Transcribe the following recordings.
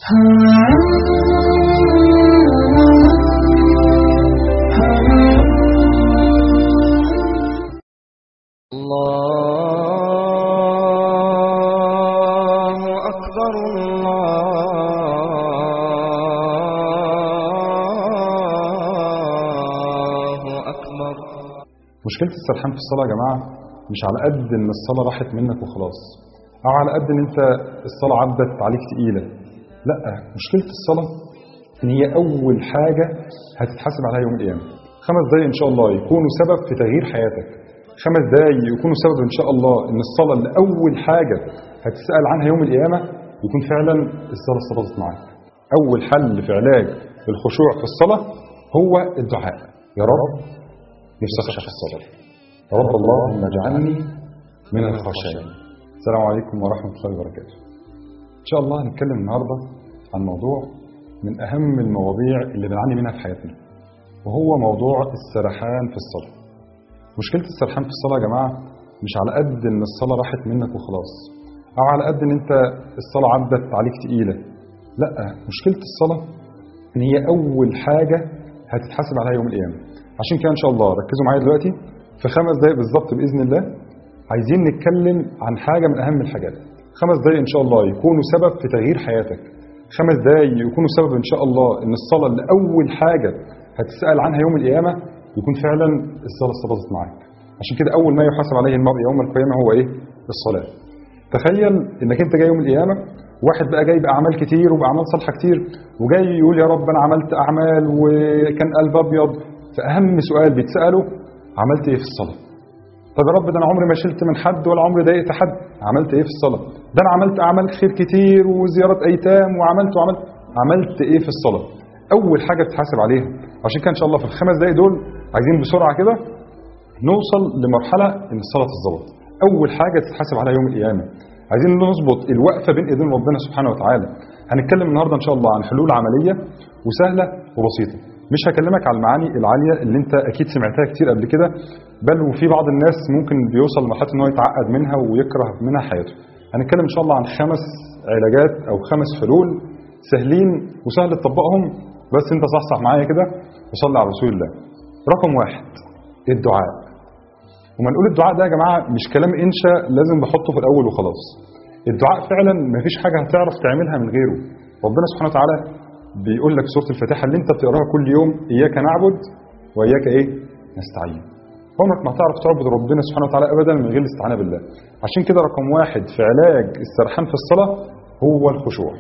الله أكبر الله أكبر مشكلة السرحان في الصلاة يا جماعة مش على قد ان الصلاة راحت منك وخلاص او على قد ان انت الصلاة عدت عليك تقيلة لا مشكلة الصلاة ان هي اول حاجة هتتحاسب عليها يوم القيامة خمس دقايق ان شاء الله يكونوا سبب في تغيير حياتك خمس دقايق يكونوا سبب ان شاء الله ان الصلاة اللي اول حاجة هتسأل عنها يوم القيامة يكون فعلا الصلاة استبطت معاك اول حل في علاج الخشوع في الصلاة هو الدعاء يا رب نفسي اخشى في الصلاة يا رب اللهم اجعلني من الخاشعين السلام عليكم ورحمة الله وبركاته إن شاء الله هنتكلم النهاردة عن موضوع من أهم المواضيع اللي بنعاني منها في حياتنا وهو موضوع السرحان في الصلاة مشكلة السرحان في الصلاة يا جماعة مش على قد إن الصلاة راحت منك وخلاص أو على قد إن أنت الصلاة عدت عليك تقيلة لا مشكلة الصلاة إن هي أول حاجة هتتحاسب عليها يوم القيامة عشان كده إن شاء الله ركزوا معايا دلوقتي في خمس دقايق بالظبط بإذن الله عايزين نتكلم عن حاجة من أهم الحاجات خمس دقايق إن شاء الله يكونوا سبب في تغيير حياتك خمس دقايق يكونوا سبب إن شاء الله إن الصلاة اللي أول حاجة هتسأل عنها يوم القيامة يكون فعلا الصلاة استبطت معاك عشان كده أول ما يحاسب عليه المرء يوم القيامة هو إيه؟ الصلاة تخيل إنك أنت جاي يوم القيامة واحد بقى جاي بأعمال كتير وبأعمال صالحة كتير وجاي يقول يا رب أنا عملت أعمال وكان قلب أبيض فأهم سؤال بيتسأله عملت إيه في الصلاة؟ طب يا رب ده انا عمري ما شلت من حد ولا عمري ضايقت حد عملت ايه في الصلاه ده انا عملت اعمال خير كتير وزيارات ايتام وعملت وعملت عملت ايه في الصلاه اول حاجه تتحاسب عليها عشان كده ان شاء الله في الخمس دقايق دول عايزين بسرعه كده نوصل لمرحله ان الصلاه تتظبط اول حاجه تتحاسب عليها يوم القيامه عايزين نظبط الوقفه بين ايدين ربنا سبحانه وتعالى هنتكلم النهارده ان شاء الله عن حلول عمليه وسهله وبسيطه مش هكلمك على المعاني العاليه اللي انت اكيد سمعتها كتير قبل كده بل وفي بعض الناس ممكن بيوصل لمرحله ان هو يتعقد منها ويكره منها حياته هنتكلم ان شاء الله عن خمس علاجات او خمس حلول سهلين وسهل تطبقهم بس انت صحصح معايا كده وصلي على رسول الله رقم واحد الدعاء وما نقول الدعاء ده يا جماعه مش كلام انشا لازم بحطه في الاول وخلاص الدعاء فعلا ما فيش حاجه هتعرف تعملها من غيره ربنا سبحانه وتعالى بيقول لك سوره الفاتحه اللي انت بتقراها كل يوم اياك نعبد واياك ايه نستعين عمرك ما هتعرف تعبد ربنا سبحانه وتعالى ابدا من غير الاستعانه بالله عشان كده رقم واحد في علاج السرحان في الصلاه هو الخشوع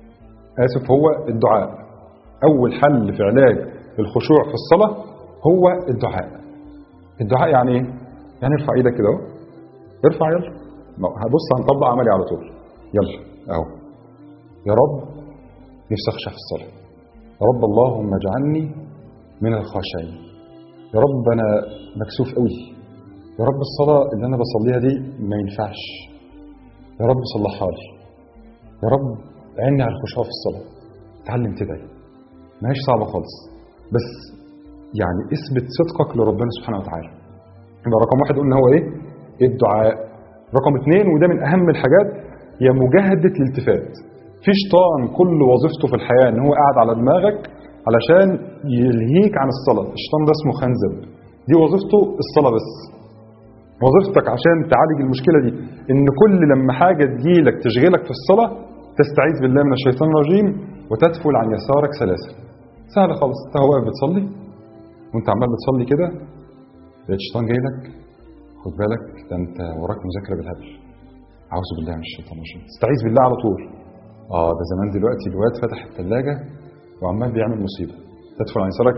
اسف هو الدعاء اول حل في علاج الخشوع في الصلاه هو الدعاء الدعاء يعني ايه يعني ارفع ايدك كده اهو ارفع يلا هبص هنطبق عملي على طول يلا اهو يا رب نفسي اخشع في الصلاه يا رب اللهم اجعلني من الخاشعين يا رب انا مكسوف قوي يا رب الصلاه اللي انا بصليها دي ما ينفعش يا رب صلحها لي يا رب عيني على الخشوع في الصلاه اتعلم تدعي ما هيش صعبه خالص بس يعني اثبت صدقك لربنا سبحانه وتعالى يبقى رقم واحد قلنا هو ايه الدعاء رقم اثنين وده من اهم الحاجات هي مجاهده الالتفات في شيطان كل وظيفته في الحياه ان هو قاعد على دماغك علشان يلهيك عن الصلاه الشيطان ده اسمه خنزب دي وظيفته الصلاه بس وظيفتك عشان تعالج المشكله دي ان كل لما حاجه تجيلك تشغلك في الصلاه تستعيذ بالله من الشيطان الرجيم وتدفل عن يسارك سلاسل سهله خالص انت واقف بتصلي وانت عمال بتصلي كده لقيت الشيطان جاي لك خد بالك ده انت وراك مذاكره بالهبل اعوذ بالله من الشيطان الرجيم استعيذ بالله على طول اه ده زمان دلوقتي الواد فتح الثلاجه وعمال بيعمل مصيبه تدخل عن يسارك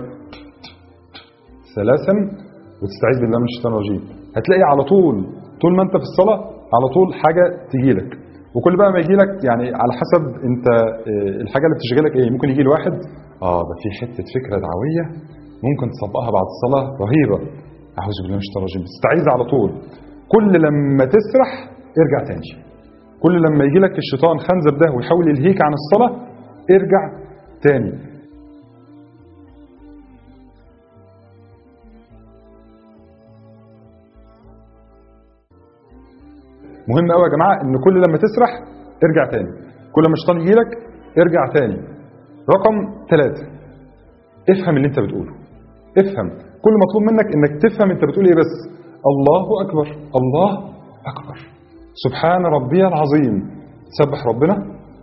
ثلاثا وتستعيذ بالله من الشيطان الرجيم هتلاقي على طول طول ما انت في الصلاه على طول حاجه تجي لك وكل بقى ما يجي لك يعني على حسب انت اه الحاجه اللي بتشغلك ايه ممكن يجي لواحد اه ده في حته فكره دعويه ممكن تطبقها بعد الصلاه رهيبه اعوذ بالله من الشيطان الرجيم تستعيذ على طول كل لما تسرح ارجع تاني كل لما يجي لك الشيطان خنزب ده ويحاول يلهيك عن الصلاه ارجع تاني مهم قوي يا جماعه ان كل لما تسرح ارجع تاني كل ما الشيطان يجي لك ارجع تاني رقم ثلاثة افهم اللي انت بتقوله افهم كل مطلوب منك انك تفهم انت بتقول ايه بس الله اكبر الله اكبر سبحان ربي العظيم سبح ربنا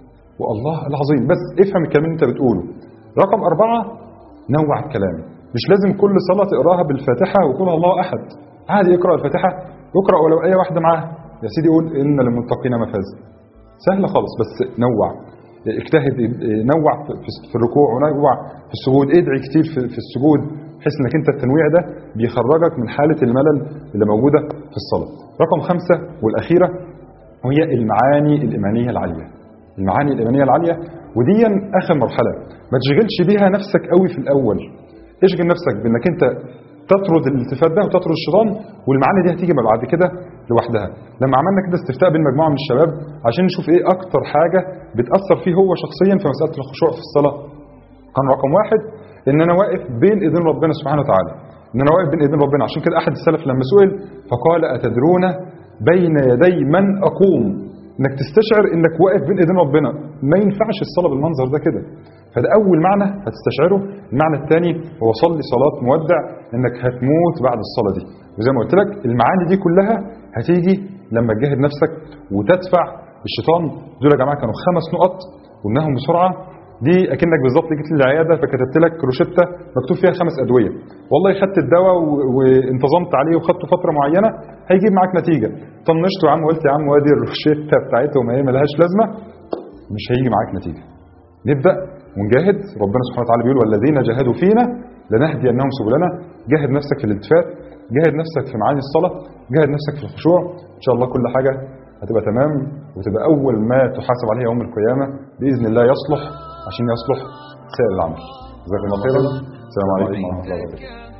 والله العظيم بس افهم الكلام اللي انت بتقوله رقم أربعة نوع الكلام مش لازم كل صلاة تقراها بالفاتحة وقول الله أحد عادي اقرأ الفاتحة اقرأ ولو آية واحدة معاها يا سيدي قول إن للمتقين مفازا سهلة خالص بس نوع اجتهد نوع في- في الركوع ونوع في السجود ادعي كتير في في السجود بحيث انك انت التنويع ده بيخرجك من حالة الملل اللي موجودة في الصلاة رقم خمسة والأخيرة وهي المعاني الإيمانية العالية المعاني الإيمانية العالية ودي آخر مرحلة ما تشغلش بيها نفسك قوي في الأول اشغل نفسك بأنك أنت تطرد الالتفات ده وتطرد الشيطان والمعاني دي هتيجي بعد كده لوحدها لما عملنا كده استفتاء بين مجموعة من الشباب عشان نشوف ايه أكتر حاجة بتأثر فيه هو شخصيا في مسألة الخشوع في الصلاة كان رقم واحد ان انا واقف بين ايدين ربنا سبحانه وتعالى ان انا واقف بين ايدين ربنا عشان كده احد السلف لما سئل فقال اتدرون بين يدي من اقوم انك تستشعر انك واقف بين ايدين ربنا ما ينفعش الصلاه بالمنظر ده كده فده اول معنى هتستشعره المعنى الثاني هو صلي صلاه مودع انك هتموت بعد الصلاه دي وزي ما قلت لك المعاني دي كلها هتيجي لما تجاهد نفسك وتدفع الشيطان دول يا جماعه كانوا خمس نقط قلناهم بسرعه دي اكنك بالظبط جيت لي العياده فكتبت لك روشته مكتوب فيها خمس ادويه والله خدت الدواء و- وانتظمت عليه وخدته فتره معينه هيجيب معاك نتيجه طنشته يا عم وقلت يا عم وادي الروشته بتاعتهم هي ملهاش لازمه مش هيجي معاك نتيجه نبدا ونجاهد ربنا سبحانه وتعالى بيقول والذين جاهدوا فينا لنهدينهم سبلنا جاهد نفسك في الالتفات جاهد نفسك في معاني الصلاه جاهد نفسك في الخشوع ان شاء الله كل حاجه هتبقى تمام وتبقى اول ما تحاسب عليها يوم القيامه باذن الله يصلح عشان يصلح سائر العمل جزاكم الله خيرا السلام عليكم ورحمه الله وبركاته